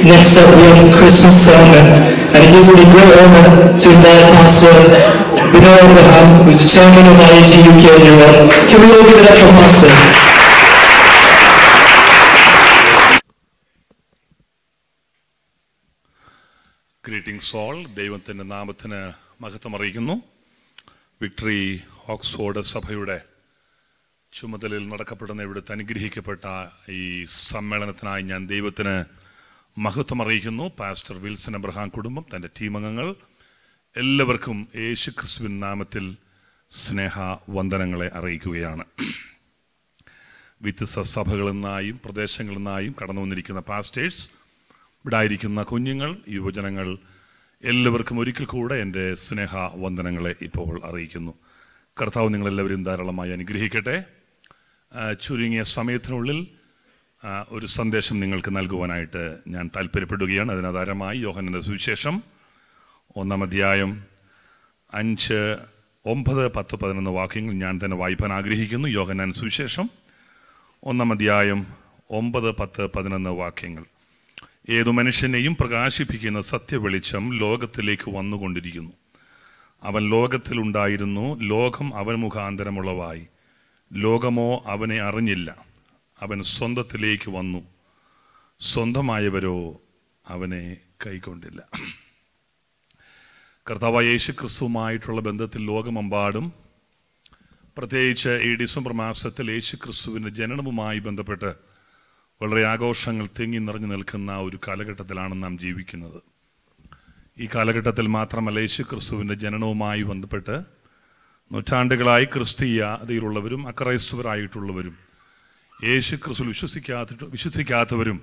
Next up, we have a Christmas sermon, and it gives me great honor to invite Pastor Binoy Abraham, who's the chairman of IAG UK and Europe. Can we all give it up for Pastor? Greetings all ദൈവത്തിൻ്റെ നാമത്തിന് മഹത്വം അറിയിക്കുന്നു victory Oxford സഭയുടെ ചുമതലയിൽ നടക്കപ്പെടുന്ന ഇവിടുത്തെ അനുഗ്രഹിക്കപ്പെട്ട ഈ സമ്മേളനത്തിനായി ഞാൻ ദൈവത്തിന് മഹത്വം അറിയിക്കുന്നു പാസ്റ്റർ വിൽസൺ അബ്രഹാം കുടുംബം തൻ്റെ ടീം അംഗങ്ങൾ എല്ലാവർക്കും യേശു ക്രിസ്തുവിൻ നാമത്തിൽ സ്നേഹ വന്ദനങ്ങളെ അറിയിക്കുകയാണ് വ്യത്യസ്ത സഭകളിൽ നിന്നായും പ്രദേശങ്ങളിൽ നിന്നായും കടന്നു വന്നിരിക്കുന്ന പാസ്റ്റേഴ്സ് ഇവിടെ ആയിരിക്കുന്ന കുഞ്ഞുങ്ങൾ യുവജനങ്ങൾ എല്ലാവർക്കും ഒരിക്കൽ കൂടെ എൻ്റെ സ്നേഹ വന്ദനങ്ങളെ ഇപ്പോൾ അറിയിക്കുന്നു കർത്താവ് നിങ്ങളെല്ലാവരും ധാരാളമായി അനുഗ്രഹിക്കട്ടെ ആ, ചുരുങ്ങിയ സമയത്തിനുള്ളിൽ ആ, ഒരു സന്ദേശം നിങ്ങൾക്ക് നൽകുവാനായിട്ട് ഞാൻ താല്പര്യപ്പെടുകയാണ് അതിനാധാരമായി യോഹനൻ്റെ സുവിശേഷം ഒന്നാം അധ്യായം അഞ്ച് ഒമ്പത് പത്ത് പതിനൊന്ന് വാക്യങ്ങൾ ഞാൻ തന്നെ വായിപ്പാൻ ആഗ്രഹിക്കുന്നു യോഹനാൻ സുവിശേഷം ഒന്നാം അധ്യായം ഒമ്പത് പത്ത് പതിനൊന്ന് വാക്യങ്ങൾ ഏതു മനുഷ്യനെയും പ്രകാശിപ്പിക്കുന്ന സത്യവെളിച്ചം ലോകത്തിലേക്ക് വന്നുകൊണ്ടിരിക്കുന്നു അവൻ ലോകത്തിലുണ്ടായിരുന്നു ലോകം അവൻ മുഖാന്തരമുള്ളവായി ലോകമോ അവനെ അറിഞ്ഞില്ല അവൻ സ്വന്തത്തിലേക്ക് വന്നു സ്വന്തമായവരോ അവനെ കൈക്കൊണ്ടില്ല കർത്താവായ യേശു ക്രിസ്തുവുമായിട്ടുള്ള ബന്ധത്തിൽ ലോകമെമ്പാടും പ്രത്യേകിച്ച് ഈ ഡിസംബർ മാസത്തിൽ യേശു ക്രിസ്തുവിൻ്റെ ജനനവുമായി ബന്ധപ്പെട്ട് വളരെ ആഘോഷങ്ങൾ തിങ്ങി നിറഞ്ഞു നിൽക്കുന്ന ഒരു കാലഘട്ടത്തിലാണ് നാം ജീവിക്കുന്നത് ഈ കാലഘട്ടത്തിൽ മാത്രമല്ല യേശു ക്രിസ്തുവിൻ്റെ ജനനവുമായി ബന്ധപ്പെട്ട് നൂറ്റാണ്ടുകളായി ക്രിസ്തീയതയിലുള്ളവരും അക്രൈസ്തവരായിട്ടുള്ളവരും യേശു ക്രിസ്തു വിശ്വസിക്കാത്ത വിശ്വസിക്കാത്തവരും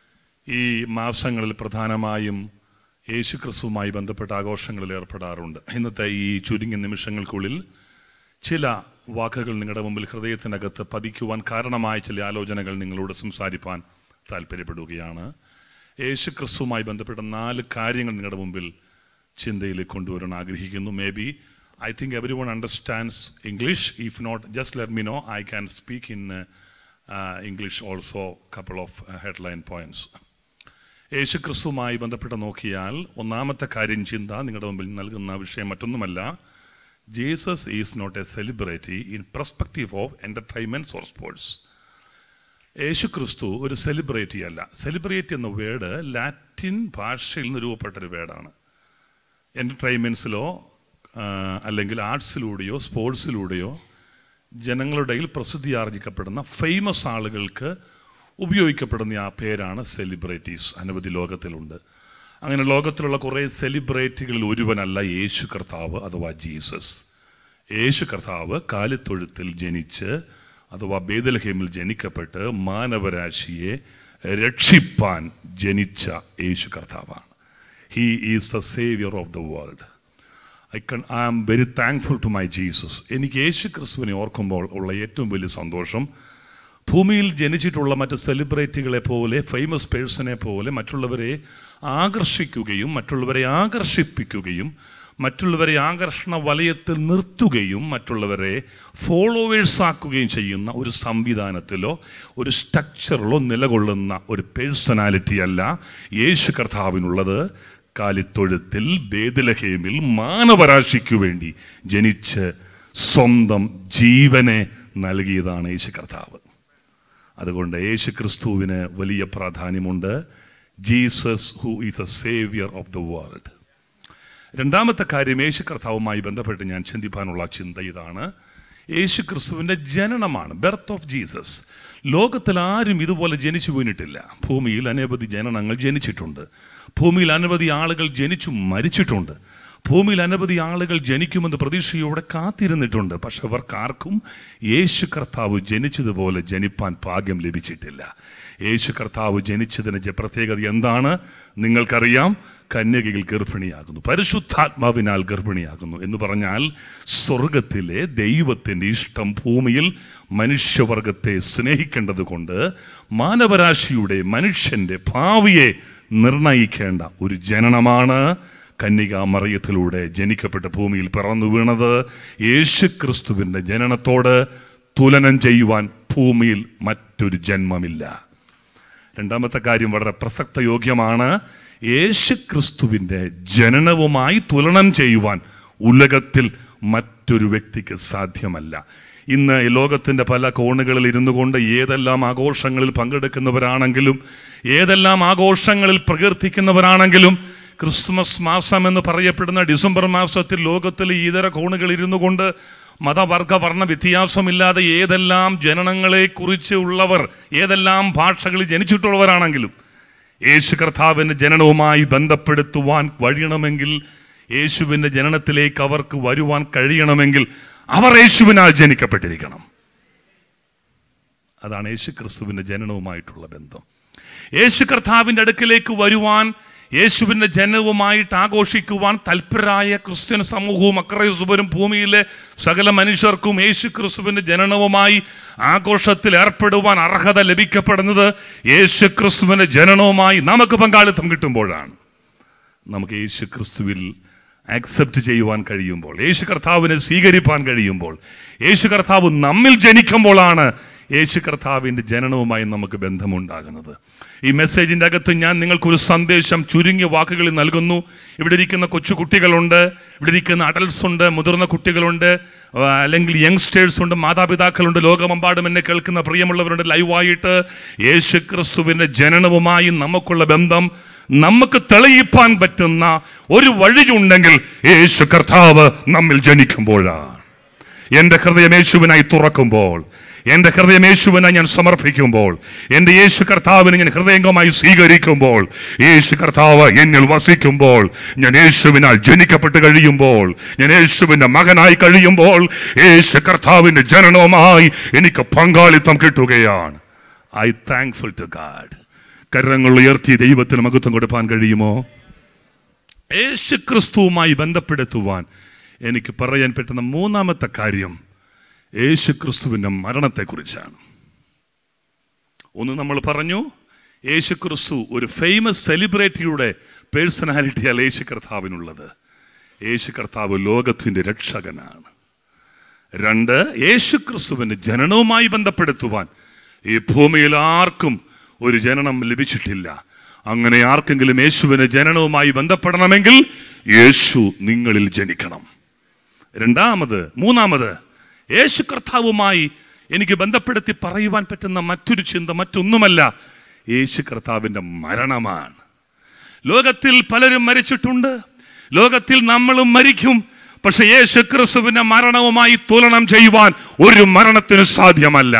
ഈ മാസങ്ങളിൽ പ്രധാനമായും യേശു ക്രിസ്തുവുമായി ബന്ധപ്പെട്ട ആഘോഷങ്ങളിൽ ഏർപ്പെടാറുണ്ട് ഇന്നത്തെ ഈ ചുരുങ്ങിയ നിമിഷങ്ങൾക്കുള്ളിൽ ചില വാക്കുകൾ നിങ്ങളുടെ മുമ്പിൽ ഹൃദയത്തിനകത്ത് പതിക്കുവാൻ കാരണമായ ചില ആലോചനകൾ നിങ്ങളോട് സംസാരിപ്പാൻ താല്പര്യപ്പെടുകയാണ് യേശു ക്രിസ്തുവുമായി ബന്ധപ്പെട്ട നാല് കാര്യങ്ങൾ നിങ്ങളുടെ മുമ്പിൽ ചിന്തയിലേക്ക് കൊണ്ടുവരാൻ ആഗ്രഹിക്കുന്നു maybe I think everyone understands English if not just let me know I can speak in English also couple of headline points Yesu ക്രിസ്തുവുമായി ബന്ധപ്പെട്ട് നോക്കിയാൽ ഒന്നാമത്തെ കാര്യം ചിന്ത നിങ്ങളുടെ മുമ്പിൽ നൽകുന്ന വിഷയം മറ്റൊന്നുമല്ല Jesus is not a celebrity in perspective of entertainments or sports Yesu Kristu ഒരു സെലിബ്രിറ്റി അല്ല സെലിബ്രേറ്റ് എന്ന വേർഡ് ലാറ്റിൻ ഭാഷയിൽ നിന്ന് രൂപപ്പെട്ട ഒരു വേർഡാണ് എൻ്റർടൈൻമെൻറ്റ്സിലോ അല്ലെങ്കിൽ ആർട്സിലൂടെയോ സ്പോർട്സിലൂടെയോ ജനങ്ങളുടെ ഇടയിൽ പ്രസിദ്ധി ആർജിക്കപ്പെടുന്ന ഫേമസ് ആളുകൾക്ക് ഉപയോഗിക്കപ്പെടുന്ന ആ പേരാണ് സെലിബ്രിറ്റീസ് അനവധി ലോകത്തിലുണ്ട് അങ്ങനെ ലോകത്തിലുള്ള കുറേ സെലിബ്രിറ്റികളിൽ ഒരുവനല്ല യേശു കർത്താവ് അഥവാ ജീസസ് യേശു കർത്താവ് കാലിത്തൊഴുത്തിൽ ജനിച്ച് അഥവാ ബേദലഹേമിൽ ജനിക്കപ്പെട്ട് മാനവരാശിയെ രക്ഷിപ്പാൻ ജനിച്ച യേശു കർത്താവാണ് he is the saviour of the world I can I am very thankful to my Jesus എനിക്ക് യേശു ക്രിസ്തുവിനെ ഓർക്കുമ്പോൾ ഉള്ള ഏറ്റവും വലിയ സന്തോഷം ഭൂമിയിൽ ജനിച്ചിട്ടുള്ള മറ്റ് സെലിബ്രിറ്റികളെ പോലെ ഫേമസ് പേഴ്സണെ പോലെ മറ്റുള്ളവരെ ആകർഷിക്കുകയും മറ്റുള്ളവരെ ആകർഷിപ്പിക്കുകയും മറ്റുള്ളവരെ ആകർഷണ വലയത്തിൽ നിർത്തുകയും മറ്റുള്ളവരെ ഫോളോവേഴ്സ് ആക്കുകയും ചെയ്യുന്ന ഒരു സംവിധാനത്തിലോ ഒരു സ്ട്രക്ചറിലോ നിലകൊള്ളുന്ന ഒരു പേഴ്സണാലിറ്റി അല്ല യേശു കർത്താവിനുള്ളത് കാലിത്തൊഴുത്തിൽ ബേദലഹേമിൽ മാനവരാശിക്കു വേണ്ടി ജനിച്ച് സ്വന്തം ജീവനെ നൽകിയതാണ് യേശു കർത്താവ് അതുകൊണ്ട് യേശു ക്രിസ്തുവിന് വലിയ പ്രാധാന്യമുണ്ട് Jesus who is a saviour of the world രണ്ടാമത്തെ കാര്യം യേശു കർത്താവുമായി ബന്ധപ്പെട്ട് ഞാൻ ചിന്തിപ്പാനുള്ള ചിന്ത ഇതാണ് യേശു ക്രിസ്തുവിൻ്റെ ജനനമാണ് ബർത്ത് ഓഫ് ജീസസ് ലോകത്തിൽ ആരും ഇതുപോലെ ജനിച്ചു വീണിട്ടില്ല ഭൂമിയിൽ അനവധി ജനനങ്ങൾ ജനിച്ചിട്ടുണ്ട് ഭൂമിയിൽ അനവധി ആളുകൾ ജനിച്ചു മരിച്ചിട്ടുണ്ട് ഭൂമിയിൽ അനവധി ആളുകൾ ജനിക്കുമെന്ന് പ്രതീക്ഷയോടെ കാത്തിരുന്നിട്ടുണ്ട് പക്ഷെ അവർക്കാർക്കും യേശു കർത്താവ് ജനിച്ചതുപോലെ ജനിപ്പാൻ ഭാഗ്യം ലഭിച്ചിട്ടില്ല യേശു കർത്താവ് ജനിച്ചതിന് ജ- പ്രത്യേകത എന്താണ് നിങ്ങൾക്കറിയാം കന്യകയിൽ ഗർഭിണിയാകുന്നു പരിശുദ്ധാത്മാവിനാൽ ഗർഭിണിയാകുന്നു എന്ന് പറഞ്ഞാൽ സ്വർഗത്തിലെ ദൈവത്തിൻ്റെ ഇഷ്ടം ഭൂമിയിൽ മനുഷ്യവർഗത്തെ സ്നേഹിക്കേണ്ടത് കൊണ്ട് മാനവരാശിയുടെ മനുഷ്യൻ്റെ ഭാവിയെ നിർണയിക്കേണ്ട ഒരു ജനനമാണ് കന്യക മറിയത്തിലൂടെ ജനിക്കപ്പെട്ട ഭൂമിയിൽ പിറന്നു വീണത് യേശു ക്രിസ്തുവിൻ്റെ ജനനത്തോട് തുലനം ചെയ്യുവാൻ ഭൂമിയിൽ മറ്റൊരു ജന്മമില്ല രണ്ടാമത്തെ കാര്യം വളരെ പ്രസക്ത യോഗ്യമാണ് യേശു ക്രിസ്തുവിൻ്റെ ജനനവുമായി തുലനം ചെയ്യുവാൻ ഉലകത്തിൽ മറ്റൊരു വ്യക്തിക്ക് സാധ്യമല്ല ഇന്ന് ഈ ലോകത്തിൻ്റെ പല കോണുകളിൽ ഇരുന്നു കൊണ്ട് ഏതെല്ലാം ആഘോഷങ്ങളിൽ പങ്കെടുക്കുന്നവരാണെങ്കിലും ഏതെല്ലാം ആഘോഷങ്ങളിൽ പ്രകീർത്തിക്കുന്നവരാണെങ്കിലും ക്രിസ്മസ് മാസം എന്ന് പറയപ്പെടുന്ന ഡിസംബർ മാസത്തിൽ ലോകത്തിലെ ഇതര കോണുകളിൽ ഇരുന്നു കൊണ്ട് മതവർഗ വർണ്ണ വ്യത്യാസമില്ലാതെ ഏതെല്ലാം ജനനങ്ങളെ കുറിച്ച് ഉള്ളവർ ഏതെല്ലാം ഭാഷകളിൽ ജനിച്ചിട്ടുള്ളവരാണെങ്കിലും യേശു കർത്താവിൻ്റെ ജനനവുമായി ബന്ധപ്പെടുത്തുവാൻ കഴിയണമെങ്കിൽ യേശുവിൻ്റെ ജനനത്തിലേക്ക് അവർക്ക് വരുവാൻ കഴിയണമെങ്കിൽ അവർ യേശുവിനാൽ ജനിക്കപ്പെട്ടിരിക്കണം അതാണ് യേശു ക്രിസ്തുവിൻ്റെ ജനനവുമായിട്ടുള്ള ബന്ധം യേശു കർത്താവിൻ്റെ അടുക്കിലേക്ക് വരുവാൻ യേശുവിൻ്റെ ജനനവുമായിട്ട് ആഘോഷിക്കുവാൻ തൽപരരായ ക്രിസ്ത്യൻ സമൂഹവും അക്രൈസുവരും ഭൂമിയിലെ സകല മനുഷ്യർക്കും യേശു ക്രിസ്തുവിൻ്റെ ജനനവുമായി ആഘോഷത്തിൽ ഏർപ്പെടുവാൻ അർഹത ലഭിക്കപ്പെടുന്നത് യേശു ക്രിസ്തുവിൻ്റെ ജനനവുമായി നമുക്ക് പങ്കാളിത്തം കിട്ടുമ്പോഴാണ് നമുക്ക് യേശു ക്രിസ്തുവിൽ ആക്സെപ്റ്റ് ചെയ്യുവാൻ കഴിയുമ്പോൾ യേശു കർത്താവിനെ സ്വീകരിപ്പാൻ കഴിയുമ്പോൾ യേശു കർത്താവ് നമ്മിൽ ജനിക്കുമ്പോഴാണ് യേശു കർത്താവിൻ്റെ ജനനവുമായി നമുക്ക് ബന്ധമുണ്ടാകുന്നത് ഈ മെസ്സേജിൻ്റെ അകത്ത് ഞാൻ നിങ്ങൾക്കൊരു സന്ദേശം ചുരുങ്ങിയ വാക്കുകളിൽ നൽകുന്നു ഇവിടെ ഇരിക്കുന്ന കൊച്ചു കുട്ടികളുണ്ട് ഇവിടെ ഇരിക്കുന്ന അഡൽസ് ഉണ്ട് മുതിർന്ന കുട്ടികളുണ്ട് ആ, അല്ലെങ്കിൽ യങ്സ്റ്റേഴ്സ് ഉണ്ട് മാതാപിതാക്കളുണ്ട് ലോകമെമ്പാടും എന്നെ കേൾക്കുന്ന പ്രിയമുള്ളവരുണ്ട് ലൈവായിട്ട് യേശു ക്രിസ്തുവിൻ്റെ ജനനവുമായി നമുക്കുള്ള ബന്ധം നമുക്ക് തെളിയിപ്പാൻ പറ്റുന്ന ഒരു വഴിയുണ്ടെങ്കിൽ യേശു കർത്താവ് നമ്മിൽ ജനിക്കുമ്പോഴാണ് എൻ്റെ ഹൃദയം യേശുവിനായി തുറക്കുമ്പോൾ എൻ്റെ ഹൃദയം യേശുവിനായി ഞാൻ സമർപ്പിക്കുമ്പോൾ എൻ്റെ യേശു കർത്താവിനെ ഞാൻ ഹൃദയംഗമായി സ്വീകരിക്കുമ്പോൾ യേശു കർത്താവ് എന്നിൽ വസിക്കുമ്പോൾ ഞാൻ യേശുവിനാൽ ജനിക്കപ്പെട്ട് കഴിയുമ്പോൾ ഞാൻ യേശുവിൻ്റെ മകനായി കഴിയുമ്പോൾ യേശു കർത്താവിൻ്റെ ജനനവുമായി എനിക്ക് പങ്കാളിത്തം കിട്ടുകയാണ് ഐ താങ്ക്ഫുൾ ടു ഗാഡ് കരങ്ങൾ ഉയർത്തി ദൈവത്തിന് മഹത്വം കൊടുപ്പാൻ കഴിയുമോ യേശു ക്രിസ്തുവുമായി ബന്ധപ്പെടുത്തുവാൻ എനിക്ക് പറയാൻ പറ്റുന്ന മൂന്നാമത്തെ കാര്യം യേശു ക്രിസ്തുവിൻ്റെ മരണത്തെക്കുറിച്ചാണ് ഒന്ന് നമ്മൾ പറഞ്ഞു യേശു ക്രിസ്തു ഒരു ഫേമസ് സെലിബ്രിറ്റിയുടെ പേഴ്സണാലിറ്റിയാണ് യേശു കർത്താവിനുള്ളത് യേശു കർത്താവ് ലോകത്തിൻ്റെ രക്ഷകനാണ് രണ്ട് യേശു ക്രിസ്തുവിൻ്റെ ജനനവുമായി ബന്ധപ്പെടുത്തുവാൻ ഈ ഭൂമിയിൽ ആർക്കും ഒരു ജനനം ലഭിച്ചിട്ടില്ല അങ്ങനെ ആർക്കെങ്കിലും യേശുവിൻ്റെ ജനനവുമായി ബന്ധപ്പെടണമെങ്കിൽ യേശു നിങ്ങളിൽ ജനിക്കണം രണ്ടാമത് മൂന്നാമത് യേശു കർത്താവുമായി എനിക്ക് ബന്ധപ്പെടുത്തി പറയുവാൻ പറ്റുന്ന മറ്റൊരു ചിന്ത മറ്റൊന്നുമല്ല യേശു കർത്താവിൻ്റെ മരണമാണ് ലോകത്തിൽ പലരും മരിച്ചിട്ടുണ്ട് ലോകത്തിൽ നമ്മളും മരിക്കും പക്ഷെ യേശു ക്രിസ്തുവിന്റെ മരണവുമായി തുലനം ചെയ്യുവാൻ ഒരു മരണത്തിന് സാധ്യമല്ല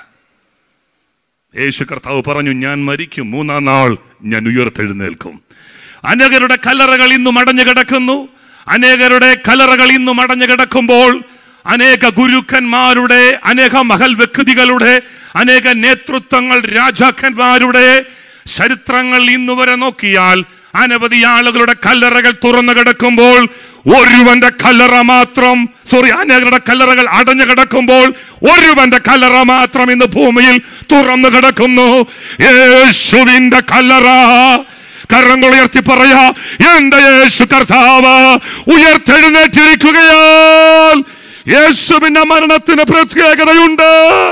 യേശു കർത്താവ് പറഞ്ഞു ഞാൻ മരിക്കും മൂന്നാം നാൾ ഞാൻ ഉയർത്തെഴുന്നേൽക്കും അനേകരുടെ കല്ലറകൾ ഇന്നും അടഞ്ഞു കിടക്കുന്നു അനേകരുടെ കല്ലറകൾ ഇന്നും അടഞ്ഞു കിടക്കുമ്പോൾ അനേക ഗുരുക്കന്മാരുടെ അനേക മഹൽ വ്യക്തികളുടെ അനേക നേതൃത്വങ്ങൾ രാജാക്കന്മാരുടെ ചരിത്രങ്ങൾ ഇന്നുവരെ നോക്കിയാൽ അനവധി ആളുകളുടെ കല്ലറകൾ തുറന്നു കിടക്കുമ്പോൾ ഒരുവന്റെ കല്ലറ മാത്രം സോറി അനേകരുടെ കല്ലറകൾ അടഞ്ഞു കിടക്കുമ്പോൾ ഒരുവന്റെ കല്ലറ മാത്രം ഇന്ന് ഭൂമിയിൽ തുറന്നു കിടക്കുന്നു യേശുവിന്റെ കല്ലറ കരങ്ങൾ ഉയർത്തി പറയാ എന്റെ യേശു കർത്താവ് ഉയർത്തെഴുന്നേറ്റിരിക്കുകയാൽ യേശുവിന്റെ മരണത്തിന് പ്രത്യേകതയുണ്ട്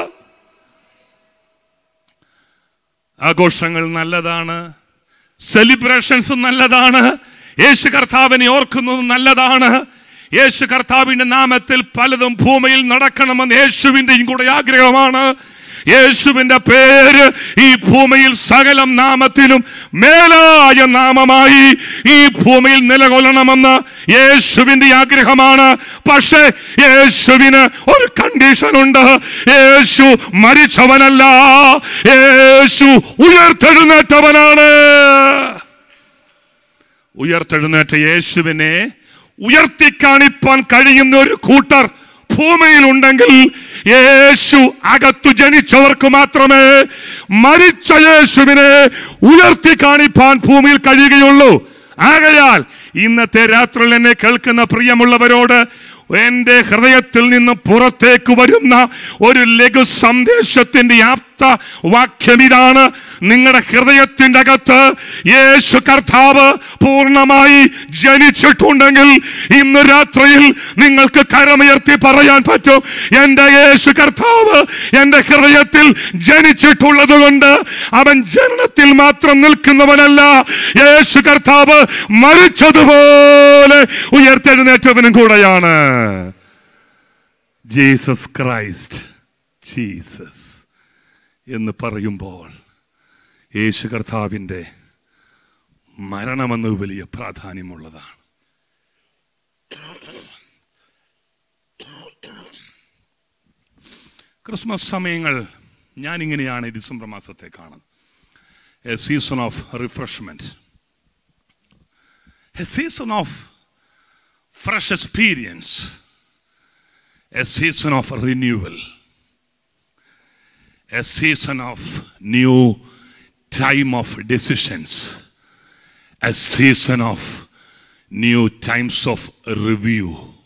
ആഘോഷങ്ങൾ നല്ലതാണ് സെലിബ്രേഷൻസ് നല്ലതാണ് യേശു കർത്താവിനെ ഓർക്കുന്നത് നല്ലതാണ് യേശു കർത്താവിന്റെ നാമത്തിൽ പലതും ഭൂമിയിൽ നടക്കണമെന്ന് യേശുവിൻ്റെയും കൂടെ ആഗ്രഹമാണ് യേശുവിന്റെ പേര് ഈ ഭൂമിയിൽ സകലം നാമത്തിലും മേലായ നാമമായി ഈ ഭൂമിയിൽ നിലകൊള്ളണമെന്ന് യേശുവിന്റെ ആഗ്രഹമാണ് പക്ഷേ യേശുവിന് ഒരു കണ്ടീഷൻ ഉണ്ട് യേശു മരിച്ചവനല്ല യേശു ഉയർത്തെഴുന്നേറ്റവനാണ് ഉയർത്തെഴുന്നേറ്റ യേശുവിനെ ഉയർത്തിക്കാണിപ്പാൻ കഴിയുന്ന ഒരു കൂട്ടർ ഭൂമിയിലുണ്ടെങ്കിൽ യേശു അകത്തു ജനിച്ചവർക്ക് മാത്രമേ മരിച്ച യേശുവിനെ ഉയർത്തി കാണിപ്പാൻ ഭൂമിയിൽ കഴിയുകയുള്ളൂ ആകയാൽ ഇന്നത്തെ രാത്രിയിൽ എന്നെ കേൾക്കുന്ന പ്രിയമുള്ളവരോട് എന്റെ ഹൃദയത്തിൽ നിന്ന് പുറത്തേക്ക് വരുന്ന ഒരു ലഘു സന്ദേശത്തിന്റെ ആപ്ത വാക്യം ഇതാണ് നിങ്ങളുടെ ഹൃദയത്തിന്റെ അകത്ത് യേശു കർത്താവ് പൂർണ്ണമായി ജനിച്ചിട്ടുണ്ടെങ്കിൽ ഇന്ന് രാത്രിയിൽ നിങ്ങൾക്ക് കരമുയർത്തി പറയാൻ പറ്റും എന്റെ യേശു കർത്താവ് എന്റെ ഹൃദയത്തിൽ ജനിച്ചിട്ടുള്ളത് കൊണ്ട് അവൻ ജനനത്തിൽ മാത്രം നിൽക്കുന്നവനല്ല യേശു കർത്താവ് മരിച്ചതുപോലെ ഉയർത്തെഴുന്നേറ്റവനും കൂടെയാണ് ജീസസ് ക്രൈസ്റ്റ് ജീസസ് എന്ന് പറയുമ്പോൾ യേശു കർത്താവിൻ്റെ മരണമെന്ന് വലിയ പ്രാധാന്യമുള്ളതാണ് ക്രിസ്മസ് സമയങ്ങൾ ഞാനിങ്ങനെയാണ് ഈ ഡിസംബർ മാസത്തെ കാണുന്നത് a season of refreshment a season of fresh experience a season of renewal a season of new time of decisions a season of new times of review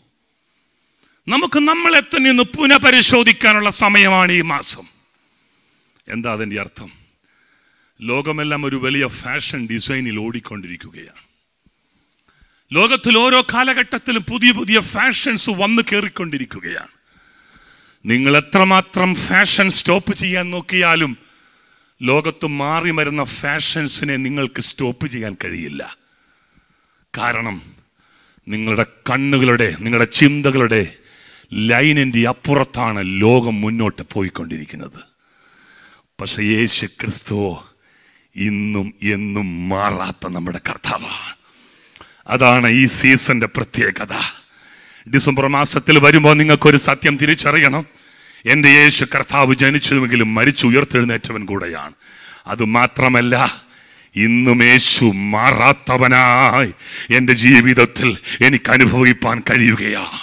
നമുക്ക് നമ്മളെ തന്നെ ഒന്ന് പുനഃപരിശോധിക്കാനുള്ള സമയമാണ് ഈ മാസം എന്താ അതിൻ്റെ അർത്ഥം ലോകമെല്ലാം ഒരു വലിയ ഫാഷൻ ഡിസൈനിൽ ഓടിക്കൊണ്ടിരിക്കുകയാണ് ലോകത്തിൽ ഓരോ കാലഘട്ടത്തിലും പുതിയ പുതിയ ഫാഷൻസ് വന്നു കയറിക്കൊണ്ടിരിക്കുകയാണ് നിങ്ങൾ എത്രമാത്രം ഫാഷൻ സ്റ്റോപ്പ് ചെയ്യാൻ നോക്കിയാലും ലോകത്ത് മാറി വരുന്ന ഫാഷൻസിനെ നിങ്ങൾക്ക് സ്റ്റോപ്പ് ചെയ്യാൻ കഴിയില്ല കാരണം നിങ്ങളുടെ കണ്ണുകളുടെ നിങ്ങളുടെ ചിന്തകളുടെ ലൈനിൻ്റെ അപ്പുറത്താണ് ലോകം മുന്നോട്ട് പോയിക്കൊണ്ടിരിക്കുന്നത് പക്ഷെ യേശു ക്രിസ്തുവോ ഇന്നും എന്നും മാറാത്ത നമ്മുടെ കർത്താവാണ് അതാണ് ഈ സീസന്റെ പ്രത്യേകത ഡിസംബർ മാസത്തിൽ വരുമ്പോൾ നിങ്ങൾക്കൊരു സത്യം തിരിച്ചറിയണം എൻ്റെ യേശു കർത്താവ് ജനിച്ചതുമെങ്കിലും മരിച്ചു ഉയർത്തെഴുന്നേറ്റവൻ കൂടെയാണ് അത് മാത്രമല്ല ഇന്നും യേശു മാറാത്തവനായി എൻ്റെ ജീവിതത്തിൽ എനിക്ക് അനുഭവിപ്പാൻ കഴിയുകയാണ്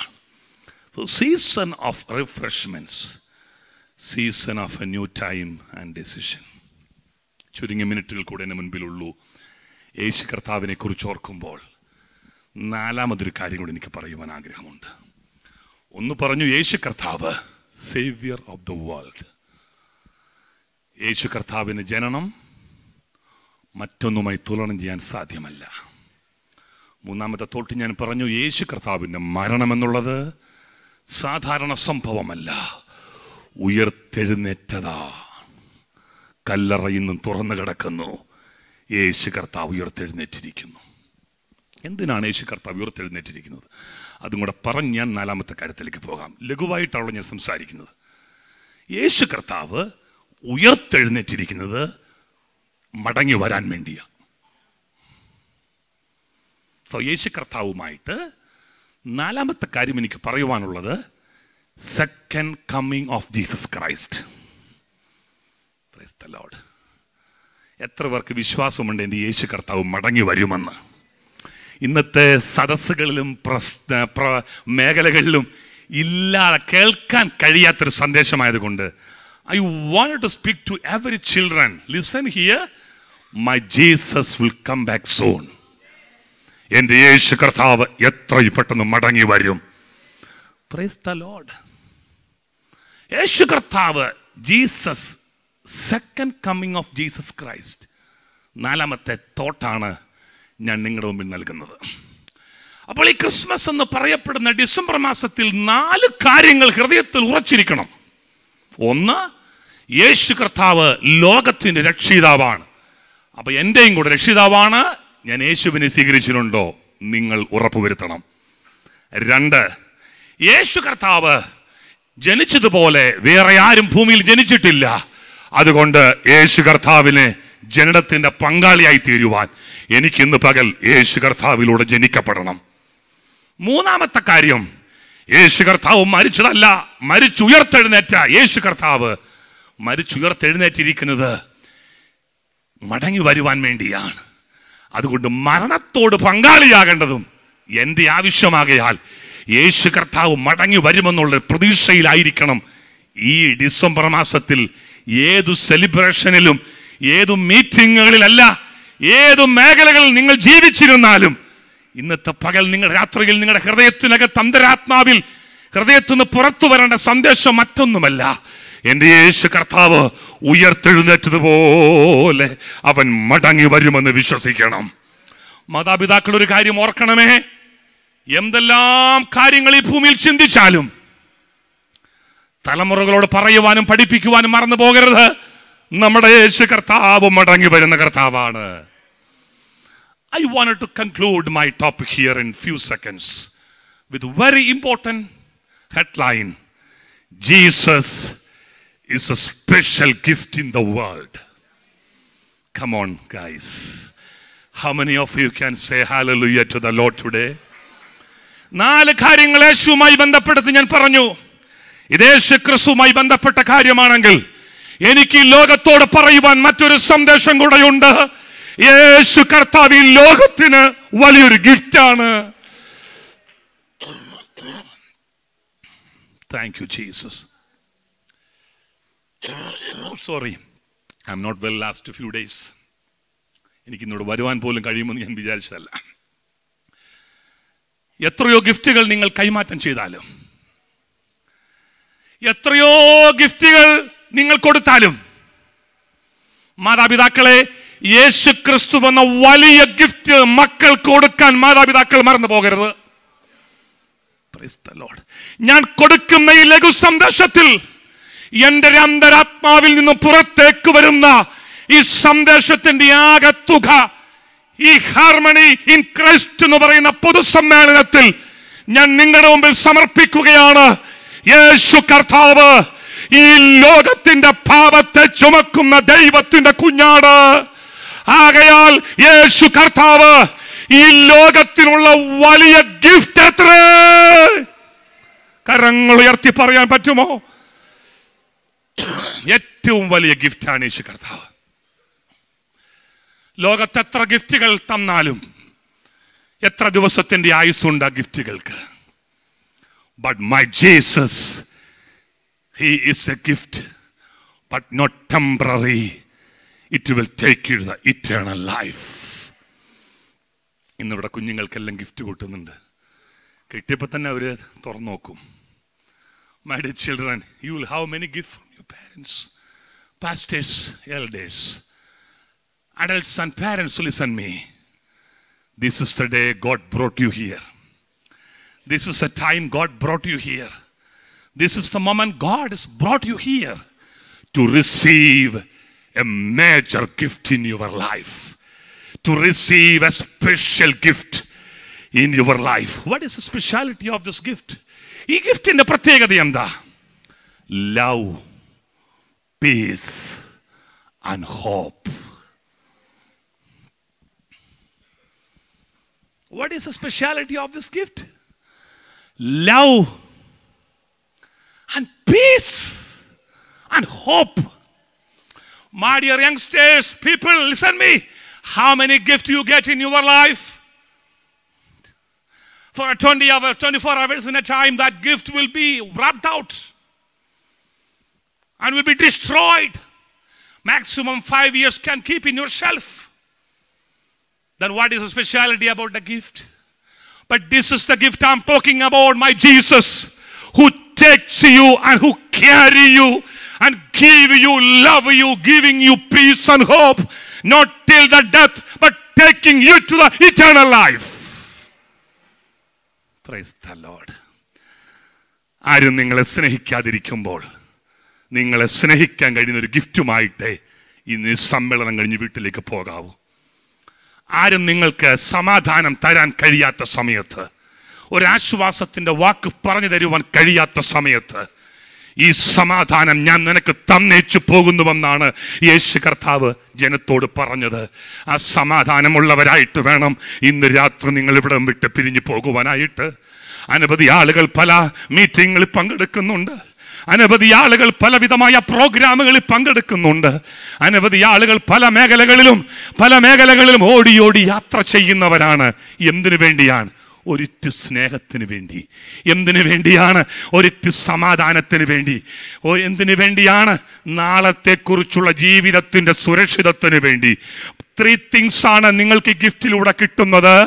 season of refreshments season of a new time and decision ചുരുങ്ങിയ മിനിറ്റുകൾ കൂടെ എൻ്റെ മുൻപിലുള്ളൂ യേശു കർത്താവിനെ കുറിച്ച് ഓർക്കുമ്പോൾ നാലാമതൊരു കാര്യം കൂടി എനിക്ക് പറയുവാൻ ആഗ്രഹമുണ്ട് ഒന്ന് പറഞ്ഞു യേശു കർത്താവ് saviour of the world Yesu കർത്താവിന് ജനനം മറ്റൊന്നുമായി തുലനം ചെയ്യാൻ സാധ്യമല്ല മൂന്നാമത്തെ തോട്ട് ഞാൻ പറഞ്ഞു യേശു കർത്താവിൻ്റെ മരണം എന്നുള്ളത് സാധാരണ സംഭവമല്ല ഉയർത്തെഴുന്നേറ്റതാ കല്ലറയിൽ നിന്നും തുറന്നു കിടക്കുന്നു യേശു കർത്താവ് ഉയർത്തെഴുന്നേറ്റിരിക്കുന്നു എന്തിനാണ് യേശു കർത്താവ് ഉയർത്തെഴുന്നേറ്റിരിക്കുന്നത് അതും കൂടെ പറഞ്ഞ് ഞാൻ നാലാമത്തെ കാര്യത്തിലേക്ക് പോകാം ലഘുവായിട്ടാണല്ലോ ഞാൻ സംസാരിക്കുന്നത് യേശു കർത്താവ് ഉയർത്തെഴുന്നേറ്റിരിക്കുന്നത് മടങ്ങി വരാൻ വേണ്ടിയാണ് സോ യേശു കർത്താവുമായിട്ട് നാലാമത്തെ കാര്യം എനിക്ക് പറയുവാനുള്ളത് second coming of Jesus Christ lord എത്ര പേർക്ക് വിശ്വാസമുണ്ട് എൻ്റെ യേശു കർത്താവ് മടങ്ങി വരുമെന്ന് ഇന്നത്തെ സദസ്സുകളിലും പ്രശ്ന പ്ര മേഖലകളിലും ഇല്ലാതെ കേൾക്കാൻ കഴിയാത്തൊരു സന്ദേശമായതുകൊണ്ട് I want to speak to every children listen here my Jesus will come back soon എൻ്റെ യേശു കർത്താവ് എത്രയും പെട്ടെന്ന് മടങ്ങി വരും പ്രൈസ് ദ ലോഡ് യേശു കർത്താവ് Jesus second coming of Jesus Christ നാലാമത്തെ തോട്ടാണ് ഞാൻ നിങ്ങളുടെ മുമ്പിൽ നൽകുന്നത് അപ്പോൾ ഈ ക്രിസ്മസ് എന്ന് പറയപ്പെടുന്ന ഡിസംബർ മാസത്തിൽ നാല് കാര്യങ്ങൾ ഹൃദയത്തിൽ ഉറച്ചിരിക്കണം ഒന്ന് യേശു കർത്താവ് ലോകത്തിൻ്റെ രക്ഷിതാവാണ് അപ്പൊ എൻ്റെയും കൂടെ രക്ഷിതാവാണ് ഞാൻ യേശുവിനെ സ്വീകരിച്ചിട്ടുണ്ടോ നിങ്ങൾ ഉറപ്പുവരുത്തണം രണ്ട് യേശു കർത്താവ് ജനിച്ചതുപോലെ വേറെ ആരും ഭൂമിയിൽ ജനിച്ചിട്ടില്ല അതുകൊണ്ട് യേശു കർത്താവിനെ ജനനത്തിന്റെ പങ്കാളിയായി തീരുവാൻ എനിക്ക് ഇന്ന് പകൽ യേശു കർത്താവിലൂടെ ജനിക്കപ്പെടണം മൂന്നാമത്തെ കാര്യം യേശു കർത്താവ് മരിച്ചതല്ല മരിച്ചുയർത്തെഴുന്നേറ്റ യേശു കർത്താവ് മരിച്ചുയർത്തെഴുന്നേറ്റിരിക്കുന്നത് മടങ്ങി വരുവാൻ വേണ്ടിയാണ് അതുകൊണ്ട് മരണത്തോട് പങ്കാളിയാകേണ്ടതും എൻ്റെ ആവശ്യമാകയാൽ യേശു കർത്താവ് മടങ്ങി വരുമെന്നുള്ള പ്രതീക്ഷയിലായിരിക്കണം ഈ ഡിസംബർ മാസത്തിൽ ഏതു സെലിബ്രേഷനിലും ഏതു മീറ്റിങ്ങുകളിലല്ല ഏതു മേഖലകളിൽ നിങ്ങൾ ജീവിച്ചിരുന്നാലും ഇന്നത്തെ പകൽ നിങ്ങൾ രാത്രിയിൽ നിങ്ങളുടെ ഹൃദയത്തിനകത്ത് അന്തരാത്മാവിൽ ഹൃദയത്തിൽ നിന്ന് പുറത്തു വരേണ്ട സന്ദേശം മറ്റൊന്നുമല്ല എന്റെ യേശു കർത്താവ് ഉയർത്തെഴുന്നേറ്റതുപോലെ അവൻ മടങ്ങി വരുമെന്ന് വിശ്വസിക്കണം മാതാപിതാക്കൾ ഒരു കാര്യം ഓർക്കണമേ എന്തെല്ലാം കാര്യങ്ങൾ ഈ ഭൂമിയിൽ ചിന്തിച്ചാലും തലമുറകളോട് പറയുവാനും പഠിപ്പിക്കുവാനും മറന്നു പോകരുത് നമ്മുടെ യേശു കർത്താവ് മടങ്ങി വരുന്ന കർത്താവാണ് I wanted to conclude my topic here in few seconds with very important headline. Jesus is a special gift in the world. Come on, guys. How many of you can say hallelujah to the Lord today? നാല് കാര്യങ്ങൾ യേശുവുമായി ബന്ധപ്പെടുത്തി ഞാൻ പറഞ്ഞു ഇത് യേശു ക്രിസ്തുവുമായി ബന്ധപ്പെട്ട കാര്യമാണെങ്കിൽ എനിക്ക് ഈ ലോകത്തോട് പറയുവാൻ മറ്റൊരു സന്ദേശം കൂടെയുണ്ട് യേശു കർത്താവ് ഈ ലോകത്തിന് വലിയൊരു ഗിഫ്റ്റാണ് thank you Jesus sorry I am not well last few days എനിക്ക് ഇന്നോട് വരുവാൻ പോലും കഴിയുമെന്ന് ഞാൻ വിചാരിച്ചതല്ല എത്രയോ ഗിഫ്റ്റുകൾ നിങ്ങൾ കൈമാറ്റം ചെയ്താലും എത്രയോ ഗിഫ്റ്റുകൾ നിങ്ങൾ കൊടുത്താലും മാതാപിതാക്കളെ യേശു ക്രിസ്തു എന്ന വലിയ ഗിഫ്റ്റ് മക്കൾക്ക് കൊടുക്കാൻ മാതാപിതാക്കൾ മറന്നു പോകരുത് Praise the Lord. ഞാൻ കൊടുക്കുന്ന ഈ ലഘു സന്ദേശത്തിൽ എന്റെ ഒരു അന്തരാത്മാവിൽ നിന്ന് പുറത്തേക്ക് വരുന്ന ഈ സന്ദേശത്തിന്റെ ആകെ തുക ഈ ഹാർമണി ഇൻ ക്രൈസ്റ്റ് എന്ന് പറയുന്ന പൊതുസമ്മേളനത്തിൽ ഞാൻ നിങ്ങളുടെ മുമ്പിൽ സമർപ്പിക്കുകയാണ് യേശു കർത്താവ് ഈ ലോകത്തിന്റെ പാപത്തെ ചുമക്കുന്ന ദൈവത്തിന്റെ കുഞ്ഞാട് ആകയാൽ യേശു കർത്താവ് ഈ ലോകത്തിനുള്ള വലിയ ഗിഫ്റ്റ് എത്ര കരങ്ങൾ ഉയർത്തി പറയാൻ പറ്റുമോ ഏറ്റവും വലിയ ഗിഫ്റ്റാണ് യേശു കർത്താവ് ലോകത്ത് എത്ര ഗിഫ്റ്റുകൾ തന്നാലും എത്ര ദിവസത്തിന്റെ ആയുസ്സുണ്ട് ആ ഗിഫ്റ്റുകൾക്ക് but my Jesus he is a gift but not temporary it will take you the eternal life ഇന്നിവിടെ കുഞ്ഞുങ്ങൾക്കെല്ലാം ഗിഫ്റ്റ് കൂട്ടുന്നുണ്ട് കിട്ടിയപ്പോൾ തന്നെ അവർ തുറന്നു നോക്കും my dear children you will have many gift from your parents pastors elders adults and parents listen me this is the day god brought you here this is the time god brought you here this is the moment god has brought you here to receive a major gift in your life to receive a special gift in your life what is the speciality of this gift ഈ ഗിഫ്റ്റിന്റെ പ്രത്യേകത എന്താ love peace and hope What is the speciality of this gift? Love and peace and hope. My dear youngsters, people, listen me. How many gifts you get in your life? For 20 hours, 24 hours in a time, that gift will be wrapped out and will be destroyed. Maximum five years can keep in your shelf then what is the speciality about the gift? But this is the gift I'm talking about, my Jesus, who takes you and who carry you and give you, love you, giving you peace and hope, not till the death, but taking you to the eternal life. Praise the Lord. ആരും നിങ്ങളെ സ്നേഹിക്കാതിരിക്കുമ്പോൾ നിങ്ങളെ സ്നേഹിക്കാൻ കഴിയുന്ന ഒരു ഗിഫ്റ്റുമായിട്ടേ ഇന്ന് ഈ സമ്മേളനം കഴിഞ്ഞ് വീട്ടിലേക്ക് പോകാവൂ ആരും നിങ്ങൾക്ക് സമാധാനം തരാൻ കഴിയാത്ത സമയത്ത് ഒരാശ്വാസത്തിന്റെ വാക്ക് പറഞ്ഞു തരുവാൻ കഴിയാത്ത സമയത്ത് ഈ സമാധാനം ഞാൻ നിനക്ക് തന്നേച്ചു പോകുന്നുവെന്നാണ് യേശു കർത്താവ് ജനത്തോട് പറഞ്ഞത് ആ സമാധാനമുള്ളവരായിട്ട് വേണം ഇന്ന് രാത്രി നിങ്ങൾ ഇവിടെ വിട്ട് പിരിഞ്ഞു പോകുവാനായിട്ട് അനവധി ആളുകൾ പല മീറ്റിങ്ങുകളിൽ പങ്കെടുക്കുന്നുണ്ട് അനവധി ആളുകൾ പലവിധമായ പ്രോഗ്രാമുകളിൽ പങ്കെടുക്കുന്നുണ്ട് അനവധി ആളുകൾ പല മേഖലകളിലും പല മേഖലകളിലും ഓടി ഓടി യാത്ര ചെയ്യുന്നവരാണ് എന്തിനു വേണ്ടിയാണ് ഒരിറ്റ് സ്നേഹത്തിന് വേണ്ടി എന്തിനു വേണ്ടിയാണ് ഒരിറ്റ് സമാധാനത്തിന് വേണ്ടി ഓ എന്തിനു വേണ്ടിയാണ് നാളത്തെക്കുറിച്ചുള്ള ജീവിതത്തിന്റെ സുരക്ഷിതത്വത്തിന് വേണ്ടി ത്രീ തിങ്സ് ആണ് നിങ്ങൾക്ക് ഈ ഗിഫ്റ്റിലൂടെ കിട്ടുന്നത്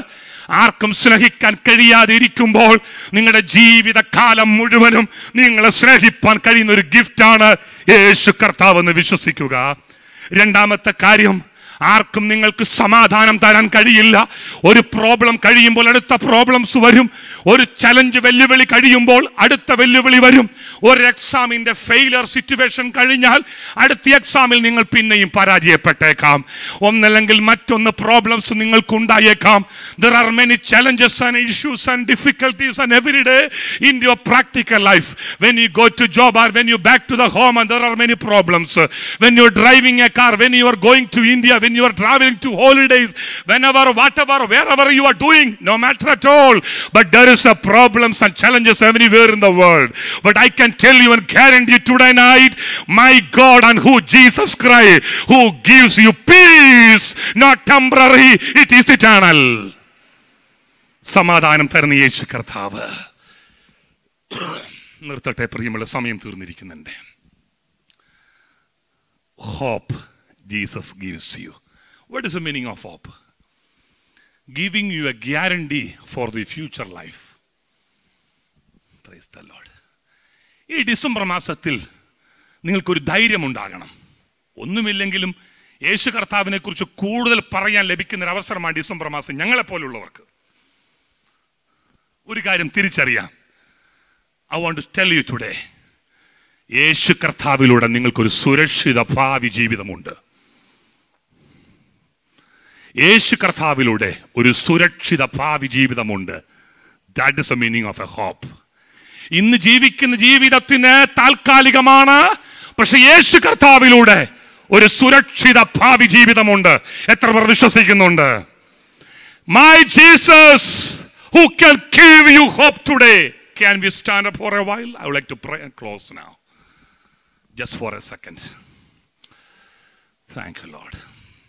ആർക്കും സ്നേഹിക്കാൻ കഴിയാതെ ഇരിക്കുമ്പോൾ നിങ്ങളുടെ ജീവിതകാലം മുഴുവനും നിങ്ങളെ സ്നേഹിപ്പാൻ കഴിയുന്ന ഒരു ഗിഫ്റ്റാണ് യേശു കർത്താവ് എന്ന് വിശ്വസിക്കുക രണ്ടാമത്തെ കാര്യം ആർക്കും നിങ്ങൾക്ക് സമാധാനം തരാൻ കഴിയില്ല ഒരു പ്രോബ്ലം കഴിയുമ്പോൾ അടുത്ത പ്രോബ്ലംസ് വരും ഒരു ചലഞ്ച് വെല്ലുവിളി കഴിയുമ്പോൾ അടുത്ത വെല്ലുവിളി വരും ഒരു എക്സാമിന്റെ ഫെയിലിയർ സിറ്റുവേഷൻ കഴിഞ്ഞാൽ അടുത്ത എക്സാമിൽ നിങ്ങൾ പിന്നെയും പരാജയപ്പെട്ടേക്കാം ഒന്നല്ലെങ്കിൽ മറ്റൊന്ന് പ്രോബ്ലംസ് നിങ്ങൾക്ക് ഉണ്ടായേക്കാം there are many challenges and issues and difficulties and every day in your practical life when you go to job or when you back to the home and there are many problems when you are driving a car when you are going to India when you are traveling to holidays, whenever, whatever, wherever you are doing, no matter at all. But there is a problems and challenges everywhere in the world. But I can tell you and guarantee today night, my God and who Jesus Christ, who gives you peace, not temporary, it is eternal. സമാധാനം തരുന്ന യേശു കർത്താവ് നിർത്തട്ടെ പ്രിയമുള്ള സമയം തീർന്നിരിക്കുന്നുണ്ട് hope Jesus gives you. What is the meaning of hope? Giving you a guarantee for the future life. Praise the Lord. ഈ December മാസത്തിൽ നിങ്ങൾക്കൊരു ധൈര്യമുണ്ടാകണം ഒന്നുമില്ലെങ്കിലും യേശു കർത്താവിനെ കുറിച്ച് കൂടുതൽ പറയാൻ ലഭിക്കുന്ന ഒരു അവസരമാണ് ഡിസംബർ മാസം ഞങ്ങളെപ്പോലുള്ളവർക്ക് ഒരു കാര്യം തിരിച്ചറിയാം I want to tell you today Yesu കർത്താവിലൂടെ നിങ്ങൾക്കൊരു സുരക്ഷിത ഭാവി ജീവിതമുണ്ട് യേശു കർത്താവിലൂടെ ഒരു സുരക്ഷിത ഭാവി ജീവിതമുണ്ട് that is a meaning of a hope ഇന്ന് ജീവിക്കുന്ന ജീവിതത്തിന് താൽക്കാലികമാണ് പക്ഷെ യേശു കർത്താവിലൂടെ ഒരു സുരക്ഷിത ഭാവി ജീവിതമുണ്ട് എത്ര പേർ വിശ്വസിക്കുന്നുണ്ട് my Jesus who can give you hope today can we stand up for a while i would like to pray and close now just for a second thank you lord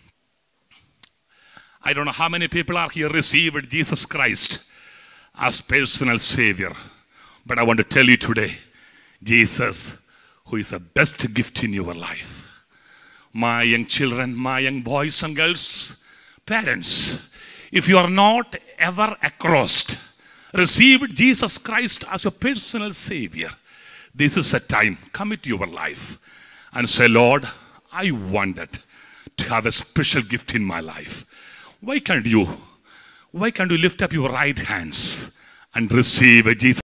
I don't know how many people are here received Jesus Christ as personal Savior. But I want to tell you today, Jesus, who is the best gift in your life. My young children, my young boys and girls, parents, if you are not ever across, received Jesus Christ as your personal Savior, this is a time, commit your life and say, Lord, I wanted to have a special gift in my life. Why can't you? Why can't you lift up your right hands and receive a Jesus?